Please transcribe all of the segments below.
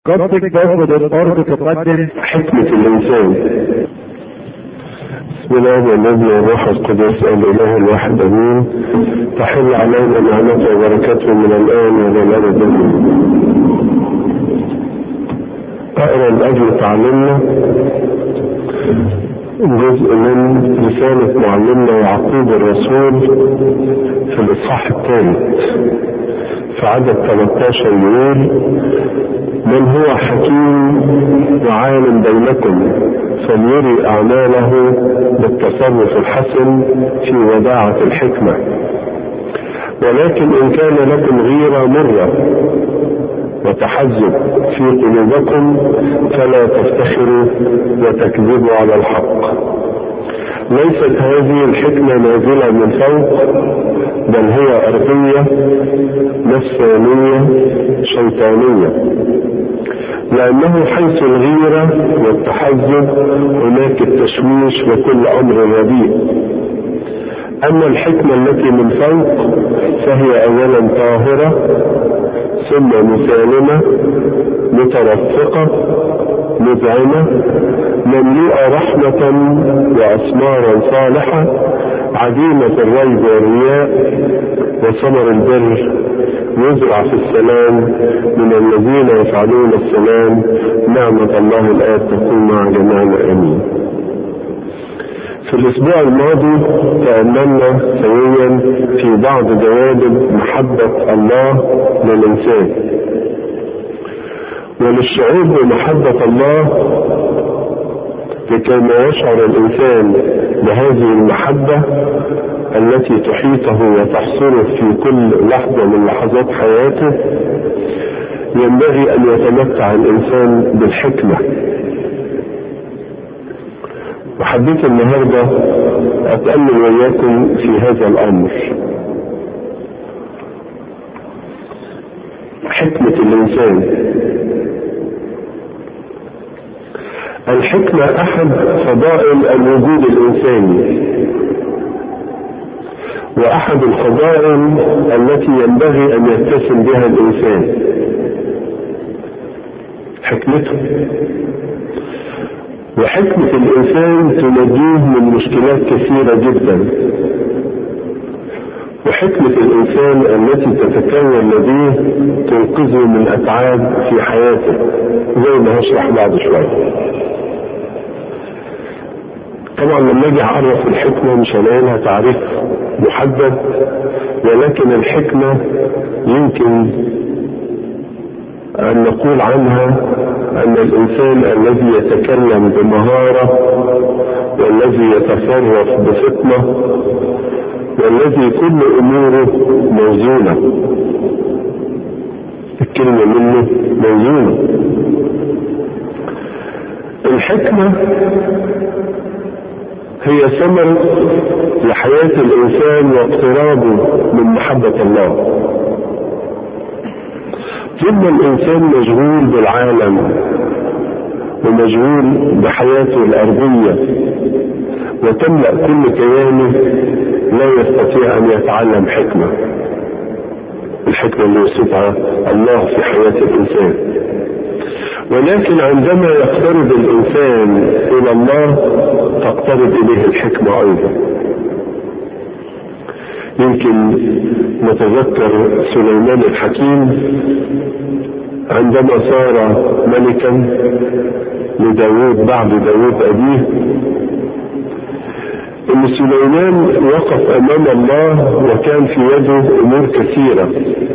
قصدك تاخد الارض تقدم حكمة الإنسان بسم الله والنبي والروح القدس الإله الواحد أمين تحل علينا نعمته وبركاته من الآن وإلى الأبد أقرأ لأجل تعلمنا جزء من رسالة معلمنا يعقوب الرسول في الإصحاح الثالث في عدد 13 يقول من هو حكيم وعالم بينكم فليري أعماله بالتصرف الحسن في وداعة الحكمة ولكن إن كان لكم غيرة مرة وتحزب في قلوبكم فلا تفتخروا وتكذبوا على الحق ليست هذه الحكمة نازلة من فوق بل هي أرضية نفسانية شيطانية لأنه حيث الغيرة والتحزب هناك التشويش وكل أمر رديء أما الحكمة التي من فوق فهي أولا طاهرة ثم مسالمة مترفقة مذعنة مملوءة رحمة وأثمارا صالحة عديمة الريب والرياء وثمر البر يزرع في السلام من الذين يفعلون السلام نعمة الله الآب تكون مع جميعنا آمين في الأسبوع الماضي تأملنا سويا في بعض جوانب محبة الله للإنسان وللشعور بمحبة الله لكي ما يشعر الإنسان بهذه المحبة التي تحيطه وتحصره في كل لحظة من لحظات حياته ينبغي أن يتمتع الإنسان بالحكمة وحبيت النهاردة أتأمل وإياكم في هذا الأمر حكمة الإنسان الحكمة أحد فضائل الوجود الإنساني وأحد الفضائل التي ينبغي أن يتسم بها الإنسان حكمته وحكمة الإنسان تنجيه من مشكلات كثيرة جدا وحكمة الإنسان التي تتكون لديه تنقذه من أتعاب في حياته زي ما هشرح بعد شوية طبعا لما اجي اعرف الحكمة مش هلاقي لها تعريف محدد ولكن الحكمة يمكن أن نقول عنها أن الإنسان الذي يتكلم بمهارة والذي يتصرف بفطنة والذي كل أموره موزونة الكلمة منه موزونة الحكمة هي ثمر لحياة الإنسان واقترابه من محبة الله ثم الإنسان مشغول بالعالم ومشغول بحياته الأرضية وتملأ كل كيانه لا يستطيع أن يتعلم حكمة الحكمة اللي يصفها الله في حياة الإنسان ولكن عندما يقترب الإنسان إلى الله تقترب إليه الحكمة أيضا يمكن نتذكر سليمان الحكيم عندما صار ملكا لداود بعد داود أبيه ان سليمان وقف امام الله وكان في يده امور كثيرة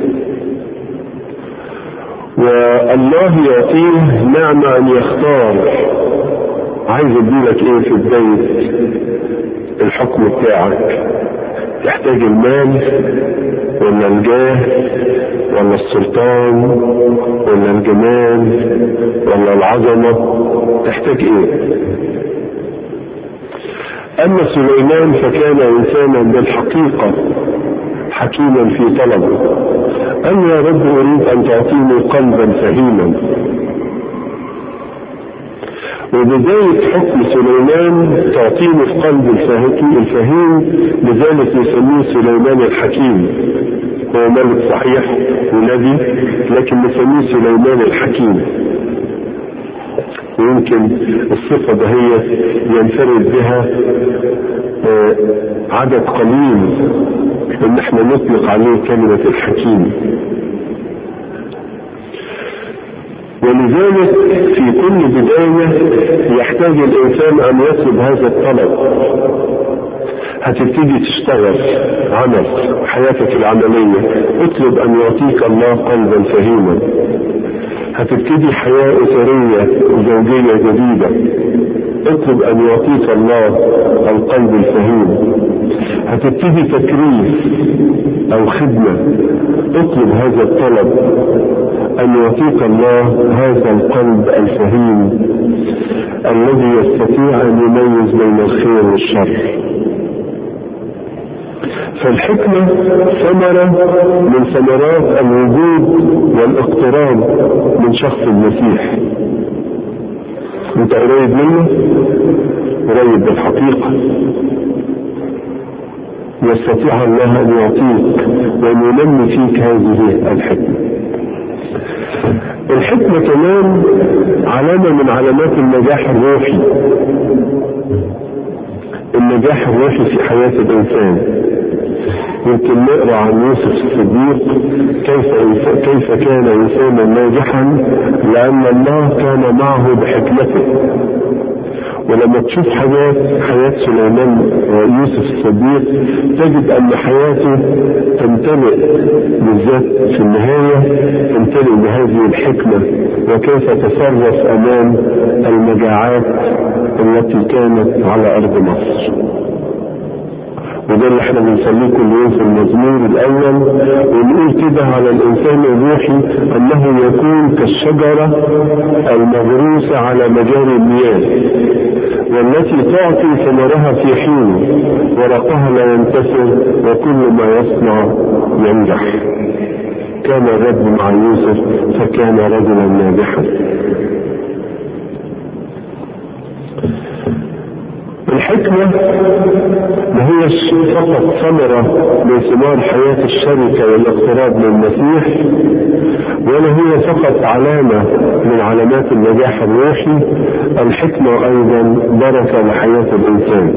والله يعطيه نعمة ان يختار عايز اديلك ايه في بداية الحكم بتاعك تحتاج المال ولا الجاه ولا السلطان ولا الجمال ولا العظمة تحتاج ايه اما سليمان فكان انسانا بالحقيقة حكيما في طلبه انا يا رب اريد ان تعطيني قلبا فهيما وبداية حكم سليمان تعطيني القلب الفهيم لذلك يسميه سليمان الحكيم هو ملك صحيح ونبي لكن نسميه سليمان الحكيم يمكن الصفة دهية ينفرد بها آه عدد قليل ان احنا نطلق عليه كلمة الحكيم ولذلك في كل بداية يحتاج الإنسان أن يطلب هذا الطلب هتبتدي تشتغل عمل حياتك العملية اطلب أن يعطيك الله قلبا فهيما هتبتدي حياة أسرية زوجية جديدة اطلب أن يعطيك الله القلب الفهيم هتبتدي تكريس أو خدمة اطلب هذا الطلب أن يعطيك الله هذا القلب الفهيم الذي يستطيع أن يميز بين الخير والشر فالحكمة ثمرة من ثمرات الوجود والاقتراب من شخص المسيح انت قريب منه قريب بالحقيقة يستطيع الله ان يعطيك وان ينمي فيك هذه الحكمة الحكمة كمان علامة من علامات النجاح الروحي النجاح الروحي في حياة الإنسان يمكن نقرا عن يوسف الصديق كيف كيف كان انسانا ناجحا لان الله كان معه بحكمته ولما تشوف حياة حياة سليمان ويوسف الصديق تجد أن حياته تمتلئ بالذات في النهاية تمتلئ بهذه الحكمة وكيف تصرف أمام المجاعات التي كانت على أرض مصر وده اللي احنا بنصليه كل يوم في المزمور الاول ونقول كده على الانسان الروحي انه يكون كالشجره المغروسه على مجاري المياه والتي تعطي ثمرها في حينه ورقها لا ينتثر وكل ما يصنع ينجح كان الرب مع يوسف فكان رجلا ناجحا الحكمة ما هيش فقط ثمرة من ثمار حياة الشركة والاقتراب من المسيح ولا هي فقط علامة من علامات النجاح الروحي الحكمة أيضا بركة لحياة الإنسان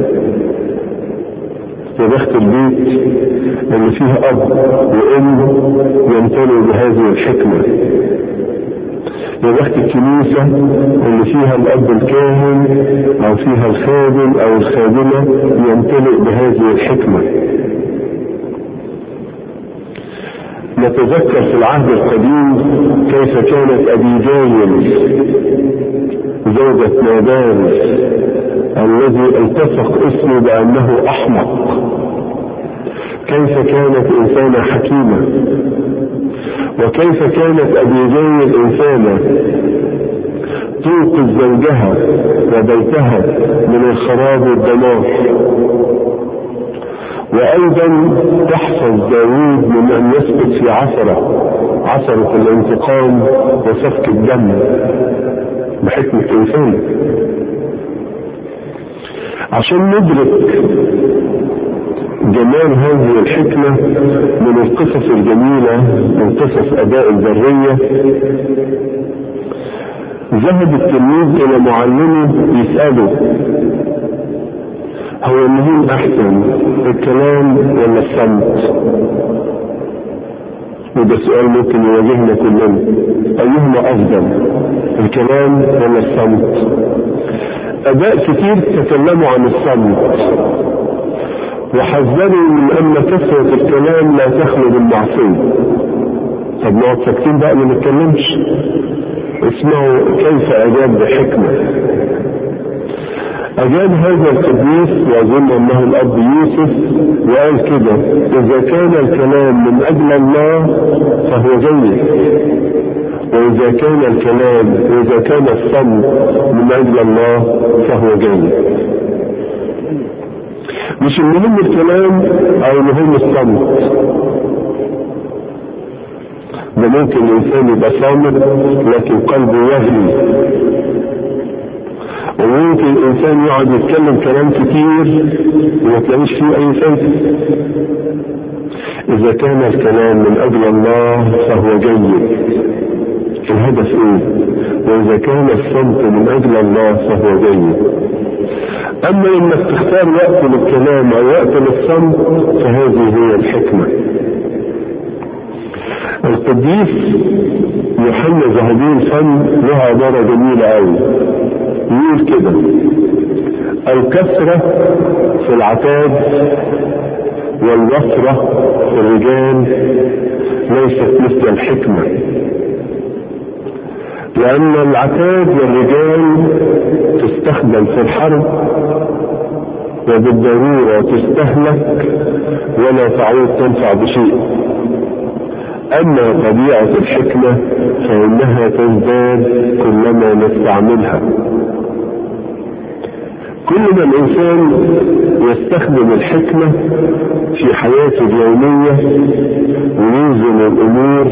يا بخت البيت اللي فيه أب وأم يمتلئ بهذه الحكمة يا بخت الكنيسة اللي فيها الأب الكاهن أو فيها الخادم أو الخادمة يمتلئ بهذه الحكمة نتذكر في العهد القديم كيف كانت أبيجايل زوجة نابال الذي التصق اسمه بأنه أحمق كيف كانت إنسانة حكيمة وكيف كانت أبيجيل إنسانة تنقذ زوجها وبيتها من الخراب والدمار وأيضا تحفظ داوود من أن يسقط في عثرة عثرة الانتقام وسفك الدم بحكمة إنسان عشان ندرك جمال هذه الحكمة من القصص الجميلة من قصص أداء الذرية ذهب التلميذ إلى معلمه يسأله هو مهم أحسن الكلام ولا الصمت وده سؤال ممكن يواجهنا كلنا أيهما أفضل الكلام ولا الصمت أداء كتير تكلموا عن الصمت وحذروا من ان كثرة الكلام لا تخلو بالمعصية طب نقعد ساكتين بقى ما نتكلمش اسمعوا كيف اجاب بحكمة اجاب هذا القديس واظن انه الاب يوسف وقال كده اذا كان الكلام من اجل الله فهو جيد واذا كان الكلام واذا كان الصمت من اجل الله فهو جيد مش المهم الكلام او المهم الصمت ده ممكن الانسان يبقى صامت لكن قلبه وهمي وممكن الانسان يقعد يتكلم كلام كتير وما تلاقيش فيه اي فايده اذا كان الكلام من اجل الله فهو جيد الهدف ايه واذا كان الصمت من اجل الله فهو جيد اما انك تختار وقت للكلام او وقت للصمت فهذه هي الحكمة القديس يوحنا ذهبي الفم له عبارة جميلة قوي يقول كده الكثرة في العتاد والوفرة في الرجال ليست مثل الحكمة لأن العتاد والرجال تستخدم في الحرب وبالضرورة تستهلك ولا تعود تنفع بشيء أما طبيعة الحكمة فإنها تزداد كلما نستعملها كل ما الإنسان يستخدم الحكمة في حياته اليومية ويوزن الأمور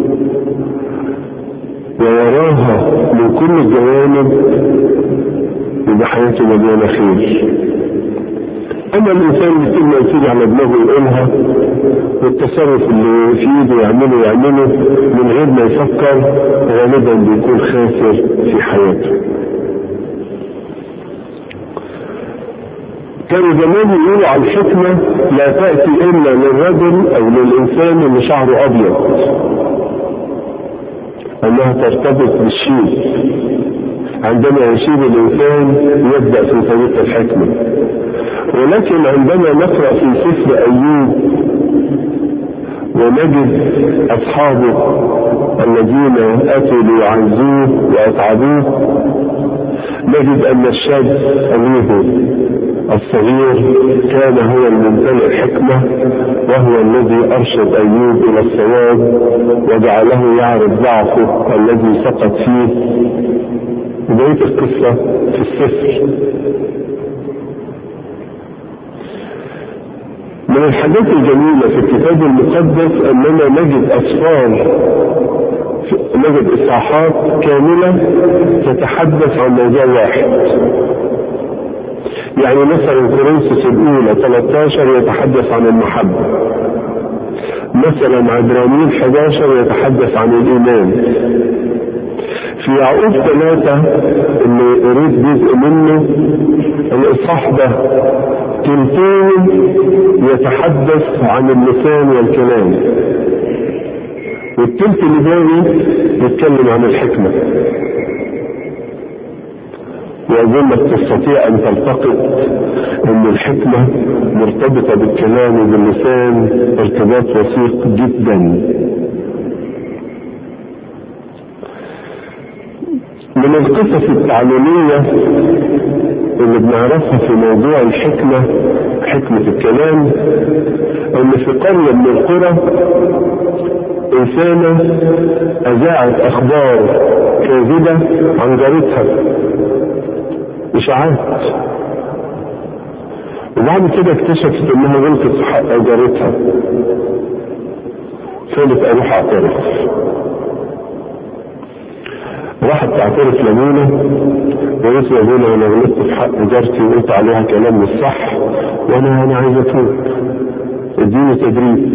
ويراها من كل الجوانب يبقى حياته مليانة خير أما الإنسان اللي كل ما تيجي على دماغه يقولها والتصرف اللي في ايده يعمله يعمله من غير ما يفكر غالبا بيكون خاسر في حياته كانوا زمان يقولوا على الحكمة لا تأتي إلا للرجل أو للإنسان اللي شعره أبيض أنها ترتبط بالشيء عندما يشيب الإنسان يبدأ في طريق الحكمة ولكن عندما نقرأ في سفر أيوب ونجد أصحابه الذين أتوا ليعزوه وأتعبوه نجد أن الشاب أبيه الصغير كان هو الممتلئ حكمة وهو الذي أرشد أيوب إلى الصواب وجعله يعرف ضعفه الذي سقط فيه بداية القصة في السفر من الحاجات الجميلة في الكتاب المقدس أننا نجد أسفار نجد إصحاحات كاملة تتحدث عن موضوع واحد يعني مثلا كورنثوس الأولى 13 يتحدث عن المحبة مثلا عبرانيين 11 يتحدث عن الإيمان في يعقوب ثلاثة اللي قريت جزء منه الإصحاح ده تلتين يتحدث عن اللسان والكلام والتلت اللي باقي يتكلم عن الحكمة وأظنك تستطيع أن تلتقط أن الحكمة مرتبطة بالكلام وباللسان ارتباط وثيق جدا من القصص التعليمية اللي بنعرفها في موضوع الحكمة حكمة الكلام ان في قرية من القرى انسانة اذاعت اخبار كاذبة عن جارتها اشاعات وبعد كده اكتشفت انها غلطت في حق جارتها قالت اروح اعترف راحت تعترف لابونا وقالت له ابونا انا غلطت في حق جارتي وقلت عليها كلام مش صح وانا انا عايز اتوب اديني تدريب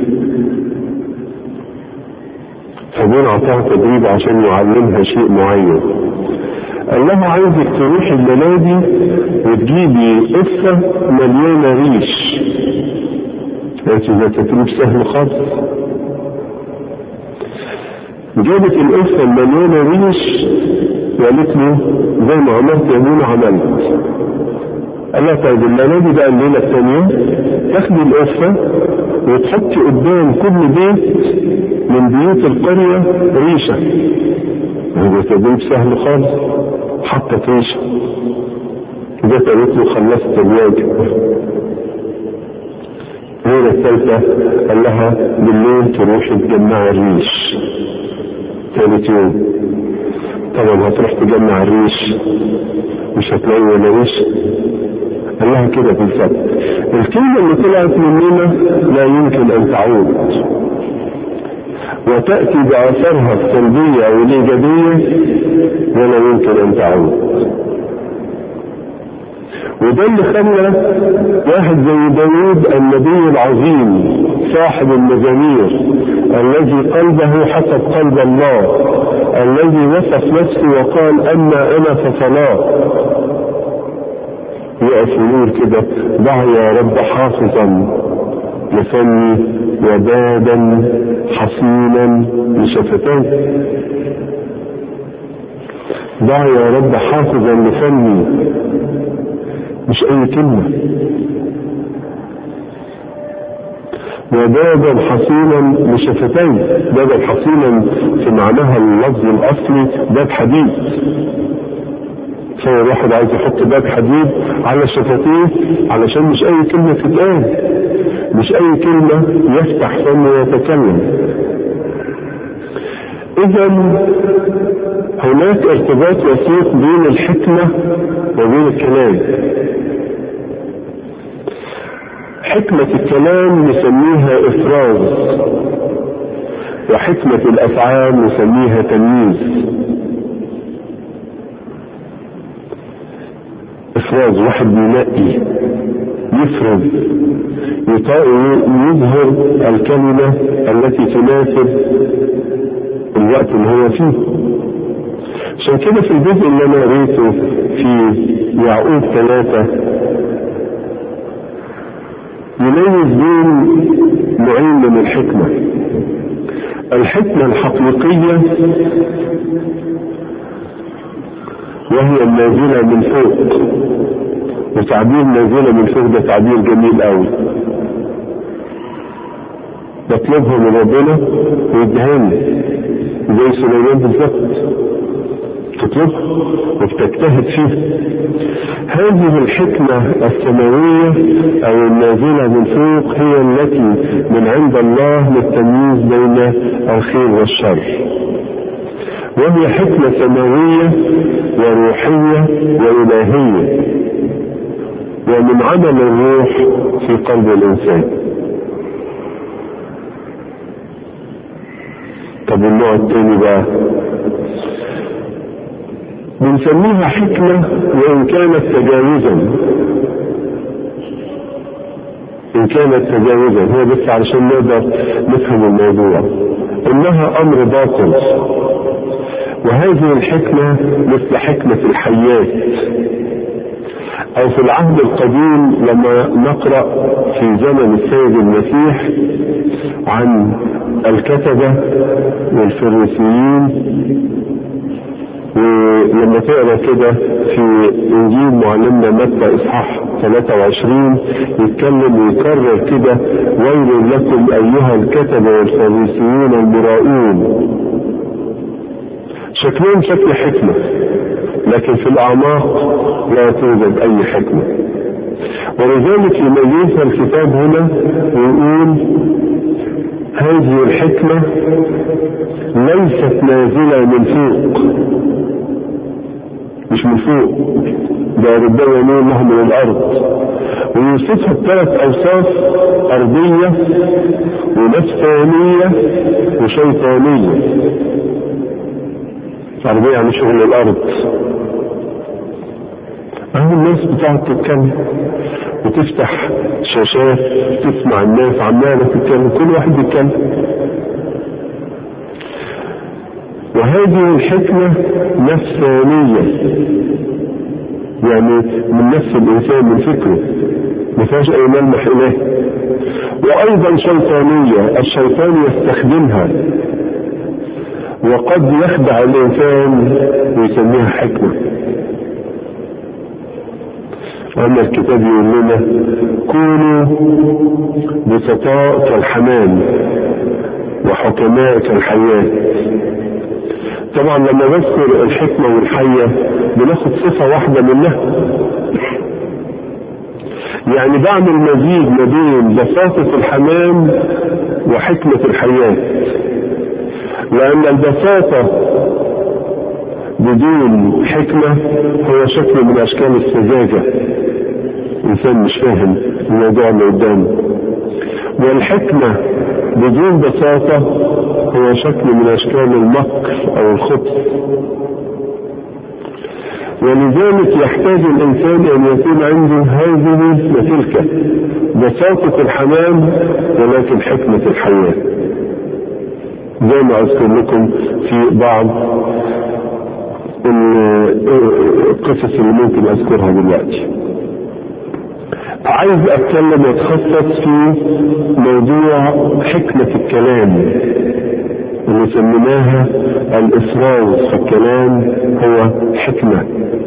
فابونا اعطاها تدريب عشان يعلمها شيء معين قال لها عايزك تروحي البلادي وتجيبي قصة مليانة ريش قالت ده تدريب سهل خالص جابت القصة المليانة ريش وقالت له زي ما عملت يا ابونا عملت قال لها طيب المنادي بقى الليلة الثانية تاخدي القصة وتحطي قدام كل بيت من بيوت القرية ريشة هذا تدريب سهل خالص حطت ريشة جت قالت له خلصت الواجب الليلة الثالثة قال لها بالليل تروحي تجمعي الريش ثالث يوم طبعا هتروح تجمع الريش مش هتلاقي ولا ريش قال لها كده بالظبط الكلمة اللي طلعت مننا لا يمكن أن تعود وتأتي بآثارها السلبية أو الإيجابية ولا يمكن أن تعود وده اللي خلى واحد زي داوود النبي العظيم صاحب المزامير الذي قلبه حسب قلب الله الذي وصف نفسه وقال أما أنا فصلاة يقف يقول كده ضع يا رب حافظا لفمي وبابا حصينا لشفتي ضع يا رب حافظا لفمي مش اي كلمة وبابا حصينا لشفتي بابا حصينا في معناها اللفظ الاصلي باب حديد فهو الواحد عايز يحط باب حديد على شفتيه علشان مش اي كلمة تتقال مش اي كلمة يفتح فمه ويتكلم اذا هناك ارتباط وثيق بين الحكمة وبين الكلام حكمة الكلام نسميها افراز وحكمة الافعال نسميها تمييز افراز واحد بينقي يفرز يظهر الكلمة التي تناسب الوقت اللي هو فيه عشان كده في الجزء اللي انا قريته في يعقوب ثلاثة يميز بين نوعين من الحكمة الحكمة الحقيقية وهي النازلة من فوق وتعبير نازلة من فوق ده تعبير جميل قوي بطلبها من ربنا ويدهاني زي سليمان بالظبط تطلبها وبتجتهد فيها هذه الحكمة السماوية أو النازلة من فوق هي التي من عند الله للتمييز بين الخير والشر وهي حكمة سماوية وروحية وإلهية ومن عمل الروح في قلب الإنسان طب النوع الثاني بقى بنسميها حكمة وإن كانت تجاوزا إن كانت تجاوزا هو بس علشان نقدر نفهم الموضوع إنها أمر باطل وهذه الحكمة مثل حكمة الحيات أو في العهد القديم لما نقرأ في زمن السيد المسيح عن الكتبة والفريسيين ولما تقرا كده في انجيل معلمنا متى اصحاح 23 يتكلم ويكرر كده ويل لكم ايها الكتبه والفريسيون المراؤون شكلهم شكل حكمه لكن في الاعماق لا توجد اي حكمه ولذلك يميزها الكتاب هنا ويقول هذه الحكمه ليست نازله من فوق مش من فوق ده ربنا يمين له من الارض ويوصفها بثلاث اوصاف ارضيه ونفسانيه وشيطانيه ارضيه يعني شغل الارض اهو الناس بتقعد تتكلم وتفتح شاشات تسمع الناس عماله تتكلم كل واحد بيتكلم وهذه الحكمة نفسانية يعني من نفس الإنسان من فكره ما فيهاش أي ملمح إليه وأيضا شيطانية الشيطان يستخدمها وقد يخدع الإنسان ويسميها حكمة أما الكتاب يقول لنا كونوا بسطاء كالحمام وحكماء كالحياة طبعا لما نذكر الحكمة والحية بناخد صفة واحدة منها يعني بعمل مزيج ما بين بساطة الحمام وحكمة الحياة لأن البساطة بدون حكمة هو شكل من أشكال السذاجة إنسان مش فاهم الموضوع اللي قدامه والحكمة بدون بساطة هو شكل من أشكال المكر أو الخبث ولذلك يحتاج الإنسان أن يكون عنده هذه وتلك بساطة الحمام ولكن حكمة الحياة زي ما اذكر لكم في بعض القصص اللي ممكن اذكرها دلوقتي عايز اتكلم واتخصص في موضوع حكمة الكلام اللي سميناها الافراز في الكلام هو حكمة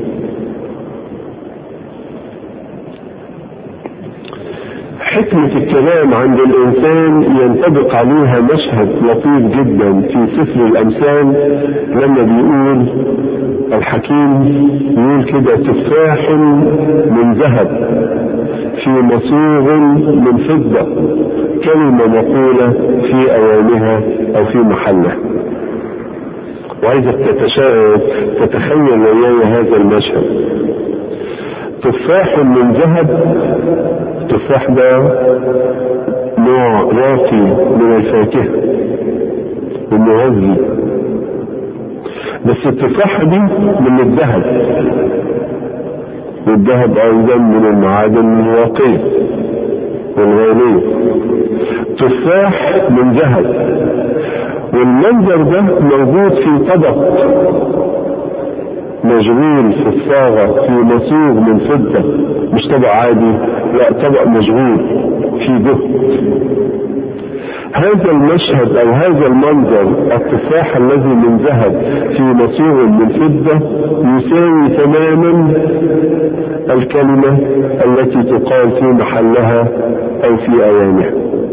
حكمة الكلام عند الإنسان ينطبق عليها مشهد لطيف جدا في سفر الأمثال لما بيقول الحكيم يقول كده تفاح من ذهب في مصوغ من فضة كلمة مقولة في أوانها أو في محلها وعايزك تتخيل وياي هذا المشهد تفاح من ذهب التفاح ده نوع راقي من الفاكهة ومغذي بس التفاحة دي من الذهب والذهب أيضا من المعادن الراقية والغالية تفاح من ذهب والمنظر ده موجود في طبق مشغول في الصاغة في مصوغ من فضة مش طبق عادي لا طبق مشغول في جهد هذا المشهد او هذا المنظر التفاح الذي من ذهب في مصوغ من فضة يساوي تماما الكلمة التي تقال في محلها او في اوانها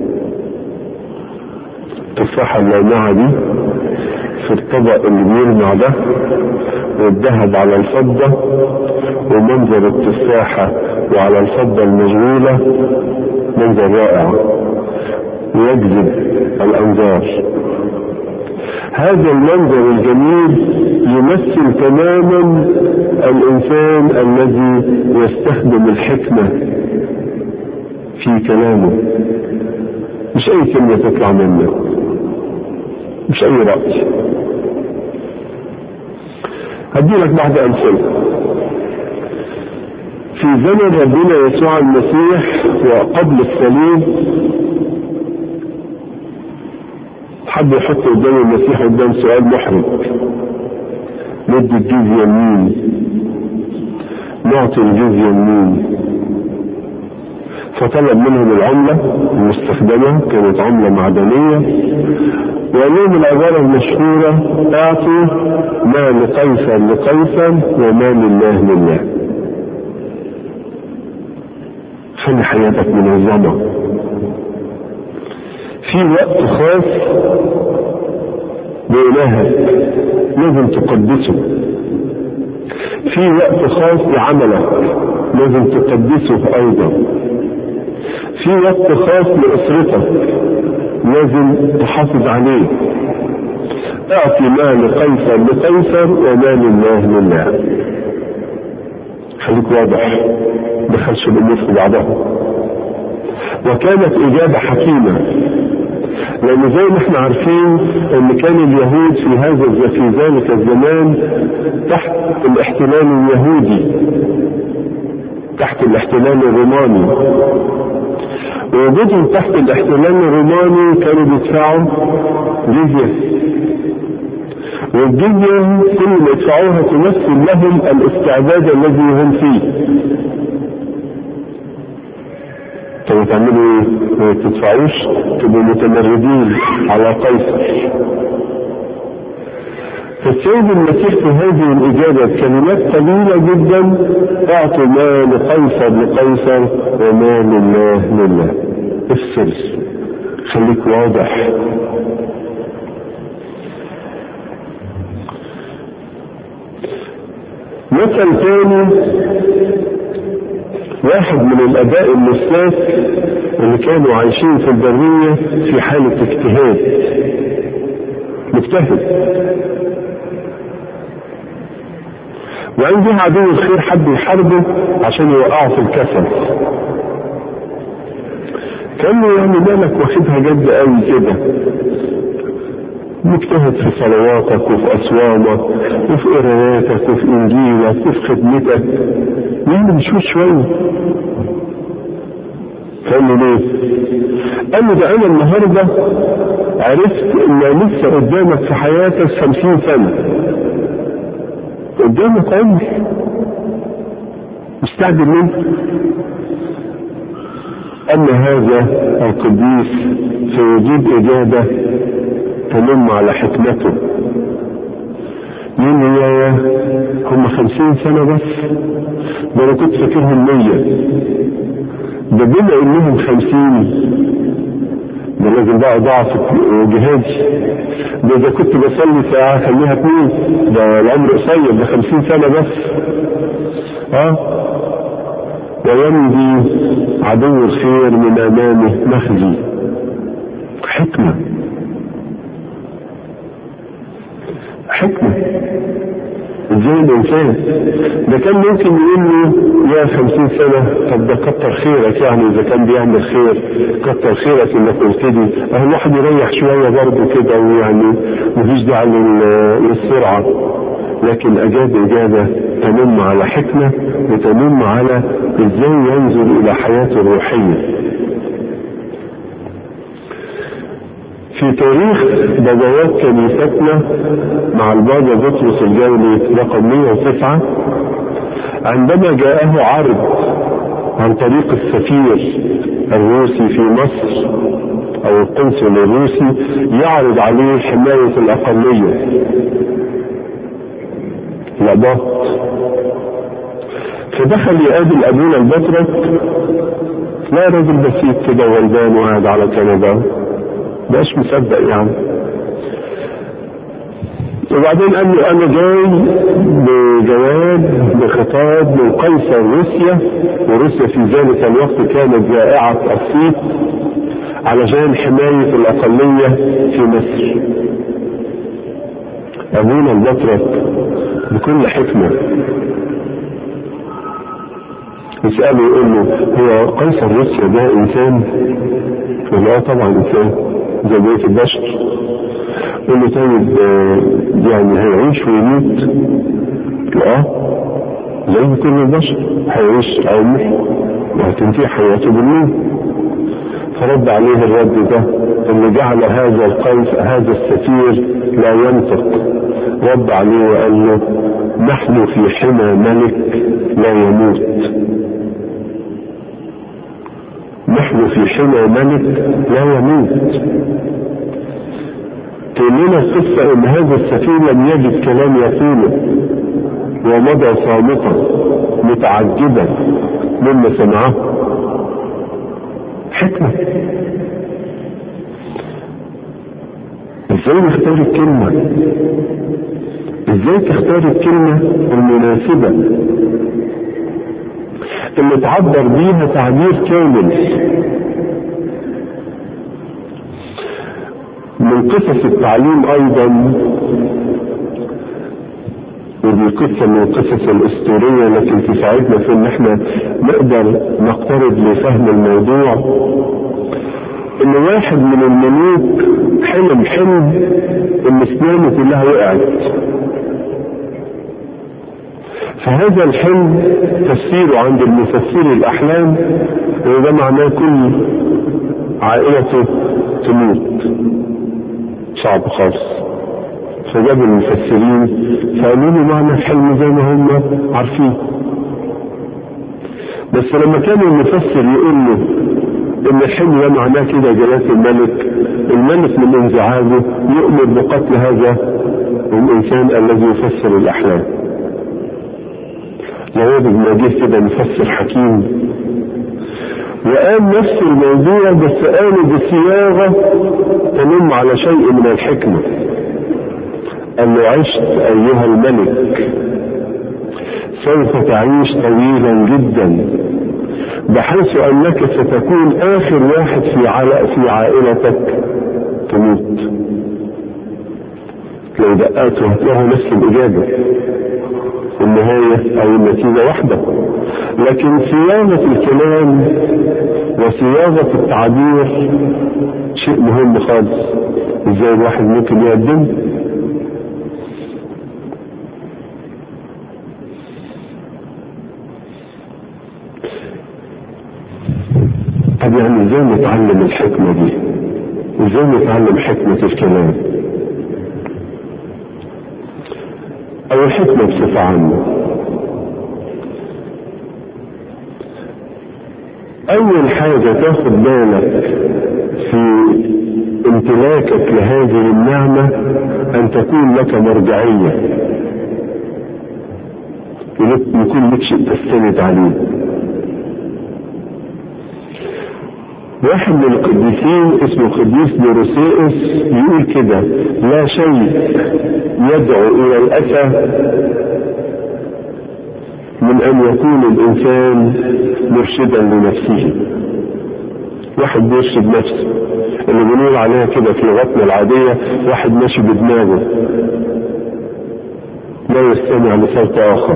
التفاحة اللامعة دي في الطبق اللي بيلمع ده والذهب على الفضة ومنظر التفاحة وعلى الفضة المشغولة منظر رائع يجذب الأنظار هذا المنظر الجميل يمثل تماما الإنسان الذي يستخدم الحكمة في كلامه مش أي كلمة تطلع منه مش أي رأي هدي لك بعض أمثلة في زمن ربنا يسوع المسيح وقبل الصليب حب يحط قدام المسيح قدام سؤال محرج ندي الجزية لمين؟ نعطي الجزية لمين؟ فطلب منهم العملة المستخدمة كانت عملة معدنية وقال لهم العبارة المشهورة اعطوا ما لقيصر لقيصر وما لله لله خلي حياتك منظمة في وقت خاص بإلهك لازم تقدسه في وقت خاص لعملك لازم تقدسه أيضا في وقت خاص لأسرتك لازم تحافظ عليه اعطي ما لقيصر لقيصر وما لله لله خليك واضح دخلش الامور في بعضها وكانت اجابه حكيمه لان زي ما احنا عارفين ان كان اليهود في هذا في ذلك الزمان تحت الاحتلال اليهودي تحت الاحتلال الروماني ووجودهم تحت الاحتلال الروماني كانوا بيدفعوا جزية والجزية كل ما يدفعوها تمثل لهم الاستعداد الذي هم فيه طب تعملوا ايه؟ ما تدفعوش تبقوا متمردين على قيصر فالسيد المسيح في هذه الإجابة بكلمات قليلة جدا أعطوا ما لقيصر لقيصر وما لله لله افصل خليك واضح مثل ثاني واحد من الاباء النساك اللي كانوا عايشين في البرية في حالة اجتهاد مجتهد وعنده عدو الخير حب يحاربه عشان يوقعه في الكسل كان له يعني بالك واخدها جد قوي كده مجتهد في صلواتك وفي أصوامك وفي قراياتك وفي إنجيلك وفي خدمتك يعني مشوش شوية قال له ليه؟ قال له ده أنا النهاردة عرفت ان لسه قدامك في حياتك خمسين سنة قدامك عمر مستعجل منه اما هذا القديس فيجيب اجابة تنم على حكمته يقول يا هم خمسين سنة بس ده انا كنت فاكرهم مية ده بما انهم خمسين ده لازم بقى ضعف جهادي ده اذا كنت بصلي ساعة خليها اتنين ده العمر قصير ده خمسين سنة بس اه ويمضي عدو الخير من امامه مخزي حكمة حكمة ازاي الانسان ده كان ممكن يقول له يا خمسين سنة طب ده كتر خيرك يعني اذا كان بيعمل خير كتر خيرك انك قلت لي اهو الواحد يريح شوية برضه كده ويعني مفيش داعي للسرعة لكن اجاب اجابة تنم على حكمة وتنم على ازاي ينظر الى حياته الروحية في تاريخ بابوات كنيستنا مع البابا بطرس الجولي رقم 109 عندما جاءه عرض عن طريق السفير الروسي في مصر او القنصل الروسي يعرض عليه حماية الاقلية الاباط فدخل يقابل ابونا البطرك لا راجل بسيط كده غلبان وقاعد على كنبه بقاش مصدق يعني وبعدين قال له انا جاي بجواب بخطاب من قيصر روسيا وروسيا في ذلك الوقت كانت جائعة الصيت علشان حماية الأقلية في مصر أبونا البطرك بكل حكمة يسأله يقول له هو قيصر روسيا ده إنسان؟ يقول اه طبعا إنسان زي بقية البشر قل له طيب يعني هيعيش ويموت اه زي كل البشر هيعيش عمر وهتنتهي حياته بالموت فرد عليه الرد ده اللي جعل هذا القيس هذا السفير لا ينطق رد عليه وقال له نحن في حمى ملك لا يموت نحن في حمى ملك لا يموت تقول لنا القصة ان هذا السفير لم يجد كلام يقوله ومضى صامتا متعجبا مما سمعه حكمة ازاي نختار الكلمة ازاي تختار الكلمة المناسبة اللي تعبر بيها تعبير كامل من قصص التعليم ايضا ودي قصة من القصص الاسطورية لكن تساعدنا في ان احنا نقدر نقترب لفهم الموضوع ان واحد من الملوك حلم حلم ان اسنانه كلها وقعت فهذا الحلم تفسيره عند المفسر الاحلام وده معناه كل عائلته تموت صعب خالص فجابوا المفسرين فقالوا له معنى الحلم زي ما هم عارفين بس لما كان المفسر يقول له ان الحلم ده معناه كده جلالة الملك الملك من انزعاجه يؤمر بقتل هذا الانسان الذي يفسر الاحلام جواب ابن كده مفسر حكيم وقال نفس الموضوع بس قاله بصياغة تنم على شيء من الحكمة قال له عشت أيها الملك سوف تعيش طويلا جدا بحيث أنك ستكون آخر واحد في في عائلتك تموت لو دققت هتلاقوا نفس الإجابة النهاية أو النتيجة واحدة لكن صياغة الكلام وصياغة التعبير شيء مهم خالص ازاي الواحد ممكن يقدم طب يعني ازاي نتعلم الحكمة دي ازاي نتعلم حكمة الكلام او الحكمة بصفة عامة اول حاجة تاخد بالك في امتلاكك لهذه النعمة ان تكون لك مرجعية يكون لك شيء تستند عليه واحد من القديسين اسمه قديس نيروسيوس يقول كده لا شيء يدعو الى الاسى من ان يكون الانسان مرشدا لنفسه واحد بيرشد نفسه اللي بنقول عليها كده في لغتنا العادية واحد ماشي بدماغه لا يستمع لصوت اخر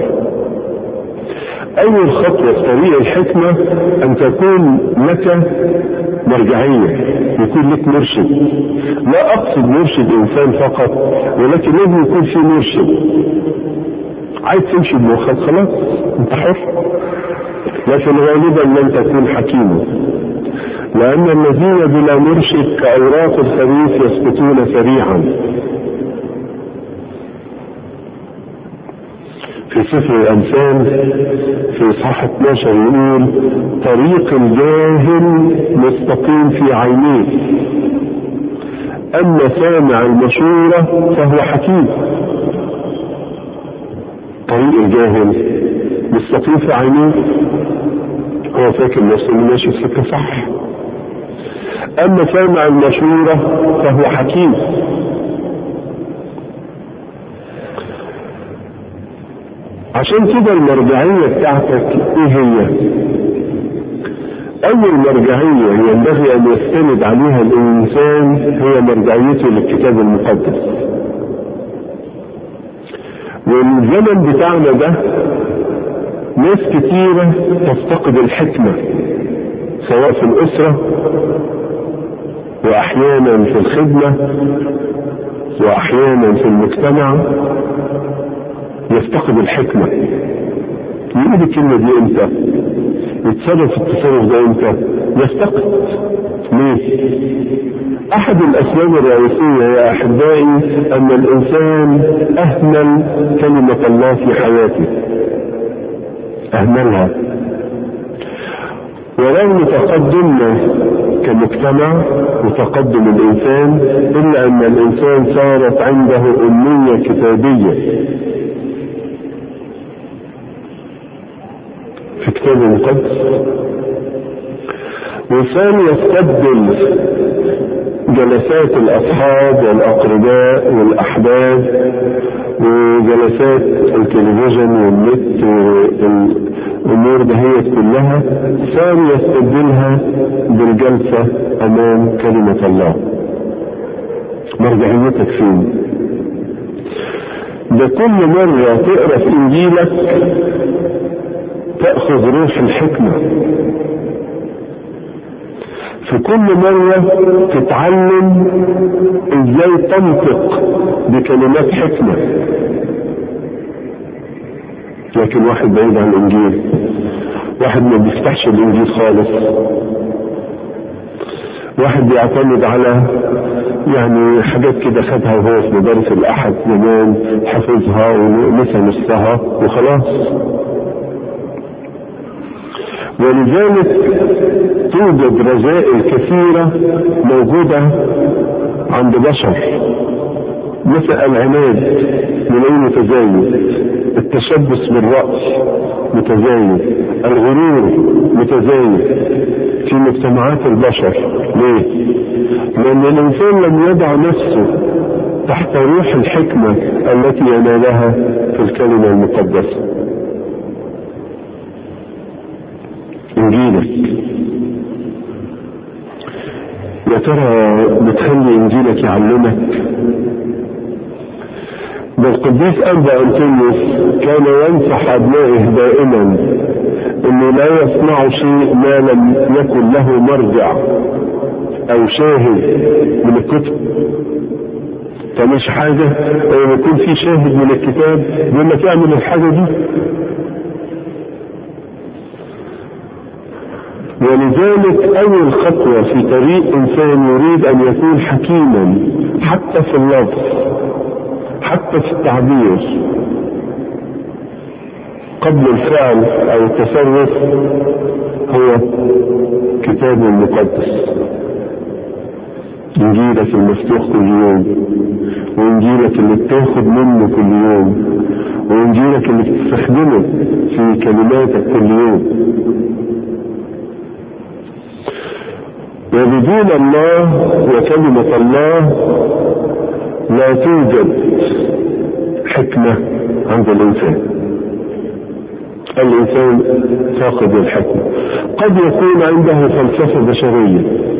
اول خطوة في طريق الحكمة ان تكون لك مرجعية يكون لك مرشد لا اقصد مرشد انسان فقط ولكن لازم يكون في مرشد عايز تمشي بمخك خلاص انت حر لكن غالبا لن تكون حكيما لان الذين بلا مرشد كاوراق الخريف يسقطون سريعا في سفر الامثال في اصحاح 12 يقول طريق الجاهل مستقيم في عينيه اما سامع المشورة فهو حكيم طريق الجاهل مستقيم في عينيه هو فاكر نفسه انه ماشي في سكه صح اما سامع المشورة فهو حكيم عشان كده المرجعية بتاعتك ايه هي اول مرجعية ينبغي ان يستند عليها الانسان هي مرجعيته للكتاب المقدس والزمن بتاعنا ده ناس كتيرة تفتقد الحكمة سواء في الاسرة واحيانا في الخدمة واحيانا في المجتمع يفتقد الحكمة يقول الكلمة دي امتى يتصرف التصرف ده امتى يفتقد ليه احد الاسباب الرئيسية يا احبائي ان الانسان اهمل كلمة الله في حياته اهملها ورغم تقدمنا كمجتمع وتقدم الانسان الا ان الانسان صارت عنده امية كتابية في كتاب المقدس وإنسان يستبدل جلسات الأصحاب والأقرباء والأحباب وجلسات التلفزيون والنت والأمور دهيت كلها صار يستبدلها بالجلسة أمام كلمة الله مرجعيتك فين ده كل مرة تقرأ في إنجيلك تأخذ روح الحكمة في كل مرة تتعلم ازاي تنطق بكلمات حكمة لكن واحد بعيد عن الانجيل واحد ما بيفتحش الانجيل خالص واحد بيعتمد على يعني حاجات كده خدها وهو في مدارس الاحد زمان حفظها ونسى نصها وخلاص ولذلك توجد رذائل كثيرة موجودة عند بشر مثل العناد نلاقيه متزايد التشبث بالرأس متزايد الغرور متزايد في مجتمعات البشر ليه؟ لأن الإنسان لم يضع نفسه تحت روح الحكمة التي ينالها في الكلمة المقدسة انجيلك يا ترى بتخلي انجيلك يعلمك ده القديس أنبا أنطونيوس كان ينصح أبنائه دائما أنه لا يصنعوا شيء ما لم يكن له مرجع أو شاهد من الكتب فمش حاجة أو يكون في شاهد من الكتاب يقول لك اعمل الحاجة دي ولذلك أول خطوة في طريق إنسان يريد أن يكون حكيما حتى في اللفظ حتى في التعبير قبل الفعل أو التصرف هو كتاب المقدس إنجيلك المفتوح كل يوم وإنجيلك اللي بتاخد منه كل يوم وإنجيلك اللي بتستخدمه في كلماتك كل يوم وبدون الله وكلمة الله لا توجد حكمة عند الإنسان الإنسان فاقد الحكمة قد يكون عنده فلسفة بشرية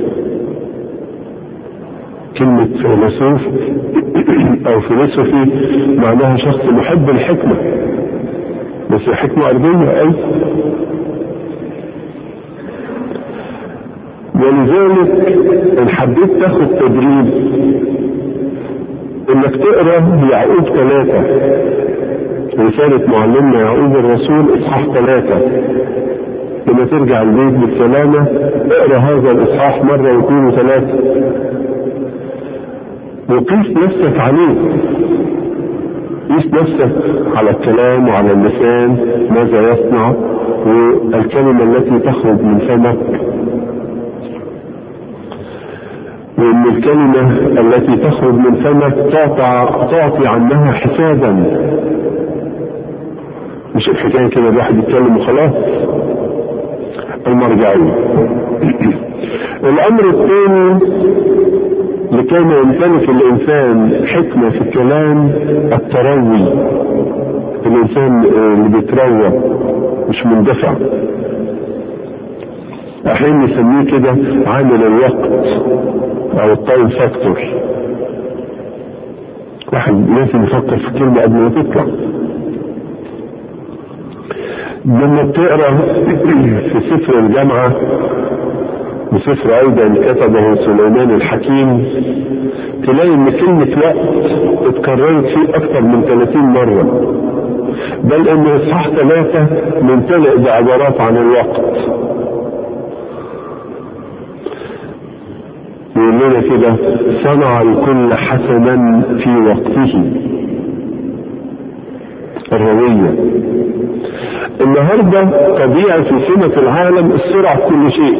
كلمة فيلسوف أو فيلسوفي معناها شخص محب الحكمة بس حكمة أرضية أي ولذلك إن حبيت تاخد تدريب إنك تقرأ يعقوب ثلاثة رسالة معلمنا يعقوب الرسول إصحاح ثلاثة لما ترجع البيت بالسلامة اقرأ هذا الإصحاح مرة واثنين وثلاثة وقيس نفسك عليه قيس نفسك على الكلام وعلى اللسان ماذا يصنع والكلمة التي تخرج من فمك وان الكلمة التي تخرج من فمك تعطى, تعطي عنها حسابا مش الحكاية كده الواحد يتكلم وخلاص المرجعية الامر الثاني لكي ما يمتلك الانسان حكمة في الكلام التروي الانسان اللي بيتروى مش مندفع احيانا نسميه كده عامل الوقت او التايم فاكتور واحد لازم يفكر في كلمة قبل ما تطلع لما بتقرا في سفر الجامعة وسفر ايضا كتبه سليمان الحكيم تلاقي ان كلمة وقت اتكررت فيه اكثر من 30 مرة بل ان اصحاح ثلاثة ممتلئ بعبارات عن الوقت يقول لنا كده صنع الكل حسنا في وقته الروية النهاردة طبيعة في سمة العالم السرعة في كل شيء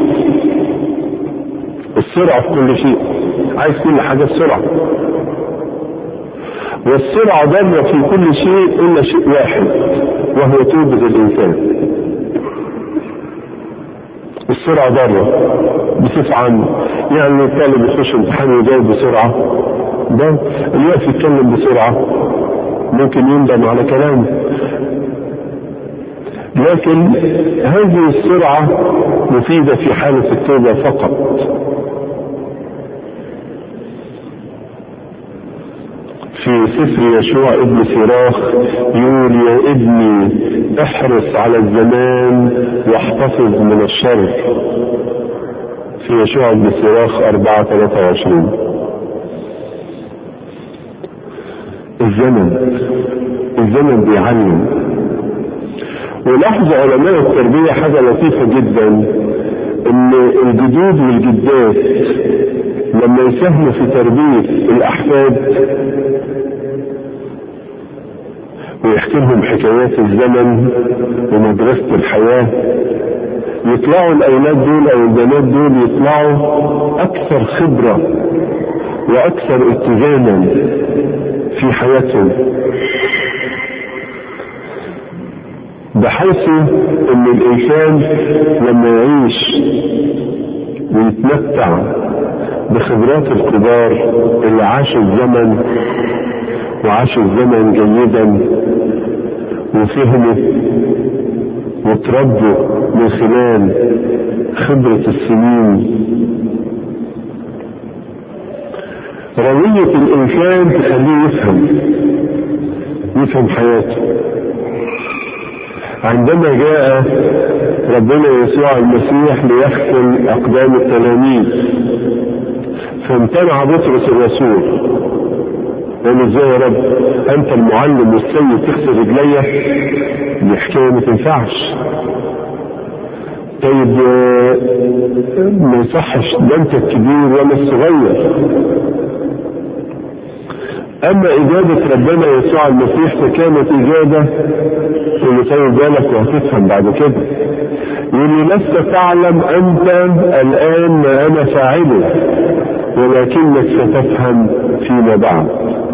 السرعة في كل شيء عايز كل حاجة بسرعة والسرعة ضارة في كل شيء إلا شيء واحد وهو توبة الإنسان السرعة ضارة بصفة عامة يعني الطالب يخش امتحان ويجاوب بسرعة ده اللي يقف يتكلم بسرعة ممكن يندم على كلامه لكن هذه السرعة مفيدة في حالة التوبة فقط في سفر يشوع ابن سراخ يقول يا ابني احرص على الزمان واحتفظ من الشر في يشوع ابن سراخ 4 23 الزمن الزمن بيعلم ولاحظ علماء التربية حاجة لطيفة جدا ان الجدود والجدات لما يساهموا في تربية الأحفاد ويحكي لهم حكايات الزمن ومدرسة الحياة يطلعوا الأولاد دول أو البنات دول يطلعوا أكثر خبرة وأكثر اتزانا في حياتهم بحيث ان الانسان لما يعيش ويتمتع بخبرات الكبار اللي عاشوا الزمن وعاشوا الزمن جيدا وفهموا وتربوا من خلال خبرة السنين روية الإنسان تخليه يفهم يفهم حياته عندما جاء ربنا يسوع المسيح ليغسل أقدام التلاميذ فامتنع بطرس الرسول قال ازاي يا رب انت المعلم والسيد تغسل رجليا دي حكايه ما تنفعش طيب ما يصحش ده انت الكبير وانا الصغير اما اجابة ربنا يسوع المسيح فكانت اجابة اللي طيب بالك وهتفهم بعد كده يقول لست تعلم انت الان ما انا فاعله ولكنك ستفهم فيما بعد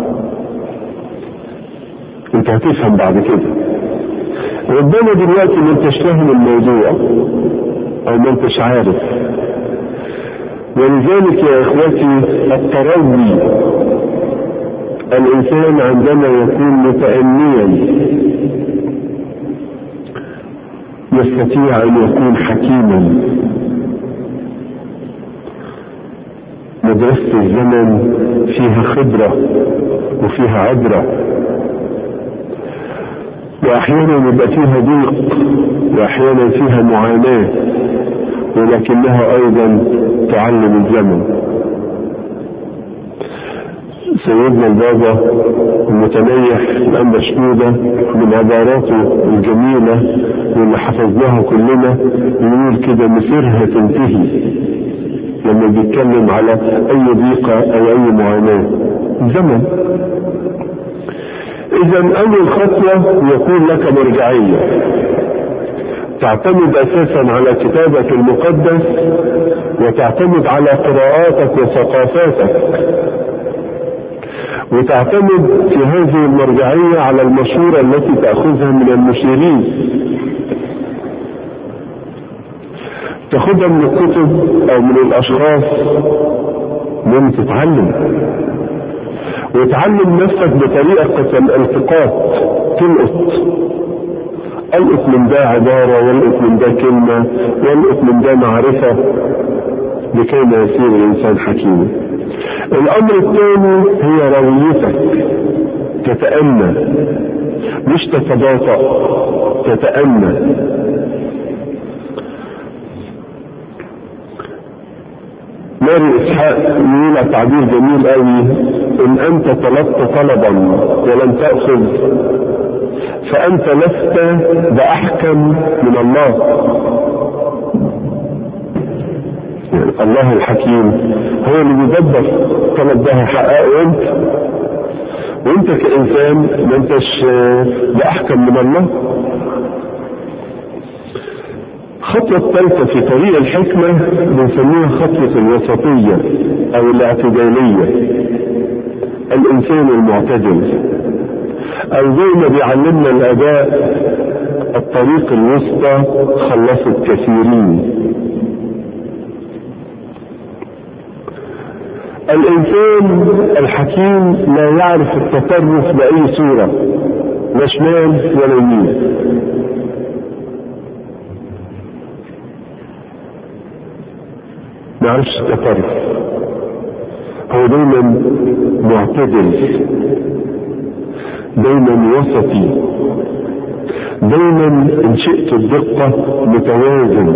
انت هتفهم بعد كده ربنا دلوقتي ما انتش فاهم الموضوع او ما انتش عارف ولذلك يا اخوتي التروي الانسان عندما يكون متأنيا يستطيع ان يكون حكيما مدرسة الزمن فيها خبرة وفيها عبرة واحيانا يبقى فيها ضيق واحيانا فيها معاناة ولكنها ايضا تعلم الزمن سيدنا البابا المتنيح الأنبا شنودة من عباراته الجميلة واللي حفظناها كلنا يقول كده مسيرها تنتهي لما بيتكلم على أي ضيقة أو أي معاناة زمن إذا أول خطوة يكون لك مرجعية تعتمد أساسا على كتابك المقدس وتعتمد على قراءاتك وثقافاتك وتعتمد في هذه المرجعية على المشورة التي تأخذها من المشيرين تاخدها من الكتب أو من الأشخاص من تتعلم وتعلم نفسك بطريقة الالتقاط تلقط القط من ده عبارة والقط من ده كلمة والقط من ده معرفة لكي ما يصير الإنسان حكيما الأمر الثاني هي رويتك تتأنى مش تتباطأ تتأنى ماري إسحاق يقول تعبير جميل قوي إن أنت طلبت طلبا ولم تأخذ فأنت لست بأحكم من الله يعني الله الحكيم هو اللي بيدبر طلب ده حققه انت وانت كإنسان ما انتش بأحكم من الله الخطوة الثالثة في طريق الحكمة بنسميها خطوة الوسطية أو الاعتدالية الإنسان المعتدل أو زي ما بيعلمنا الآباء الطريق الوسطى خلصت كثيرين الإنسان الحكيم لا يعرف التطرف بأي صورة لا شمال ولا يمين ما يعرفش التطرف هو دايما معتدل دايما وسطي دايما ان شئت الدقة متوازن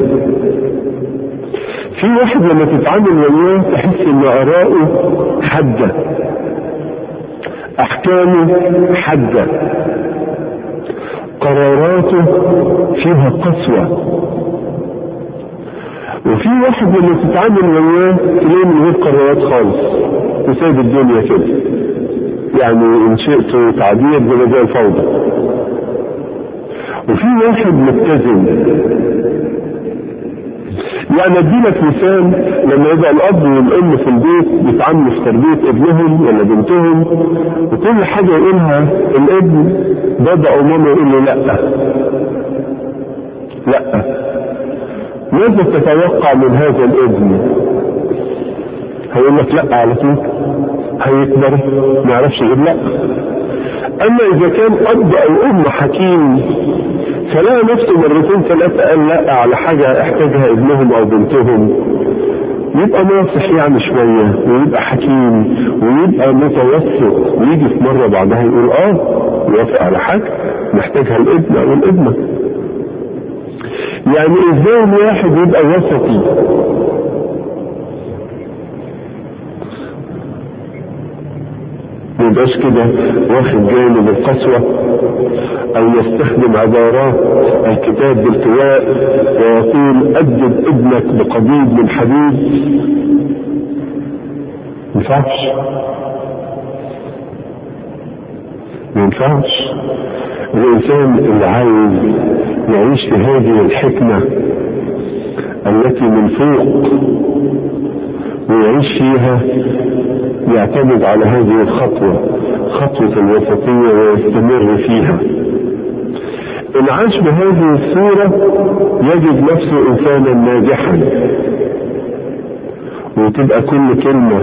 في واحد لما تتعامل وياه تحس ان اراءه حادة احكامه حادة قراراته فيها قسوة وفي واحد لما تتعامل وياه تلاقيه من غير قرارات خالص وسايب الدنيا كده يعني ان شئت تعبير زي الفوضى وفي واحد متزن يعني ادي لك مثال لما يبقى الاب والام في البيت بيتعاملوا في تربيه ابنهم ولا بنتهم وكل حاجه يقولها الابن بابا او ماما يقول له لا لا ماذا تتوقع من هذا الابن هيقول لك لا على طول هيكبر ما يعرفش يقول لا اما اذا كان اب او ام حكيم فلقى نفسه مرتين ثلاثة قال لا على حاجة احتاجها ابنهم او بنتهم يبقى ناصح يعني شوية ويبقى حكيم ويبقى متوسط ويجي في مرة بعدها يقول اه يوافق على حاجة محتاجها الابن او الابنة يعني ازاي الواحد يبقى وسطي ما يبقاش كده واخد جانب القسوة او يستخدم عبارات الكتاب بالتواء ويقول ادب ابنك بقضيب من حديد ما ينفعش ما ينفعش الانسان اللي عايز يعيش في هذه الحكمة التي من فوق ويعيش فيها يعتمد على هذه الخطوة خطوة الوسطية ويستمر فيها إن عاش بهذه الصورة يجد نفسه إنسانا ناجحا وتبقى كل كلمة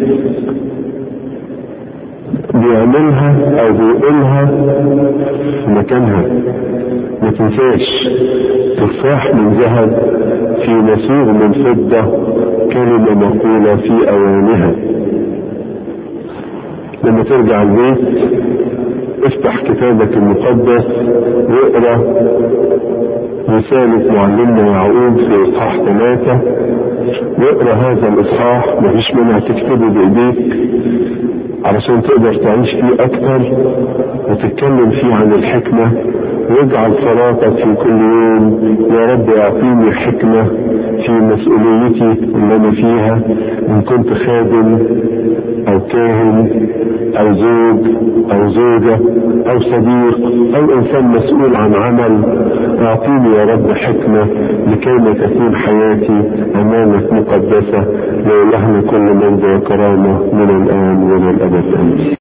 بيعملها أو بيقولها في مكانها ما تنساش تفاح من ذهب في نسير من فضة كلمة مقولة في أوانها لما ترجع البيت افتح كتابك المقدس واقرا رسالة معلمنا يعقوب في إصحاح ثلاثة واقرا هذا الإصحاح مفيش منع تكتبه بإيديك علشان تقدر تعيش فيه أكتر وتتكلم فيه عن الحكمة واجعل صلاتك في كل يوم يا رب اعطيني حكمة في مسؤوليتي اللي انا فيها ان كنت خادم او كاهن او زوج او زوجة او صديق او انسان مسؤول عن عمل اعطيني يا رب حكمة لكي تكون حياتي امامك مقدسة لإلهنا كل مجد وكرامة من الان والى الابد امين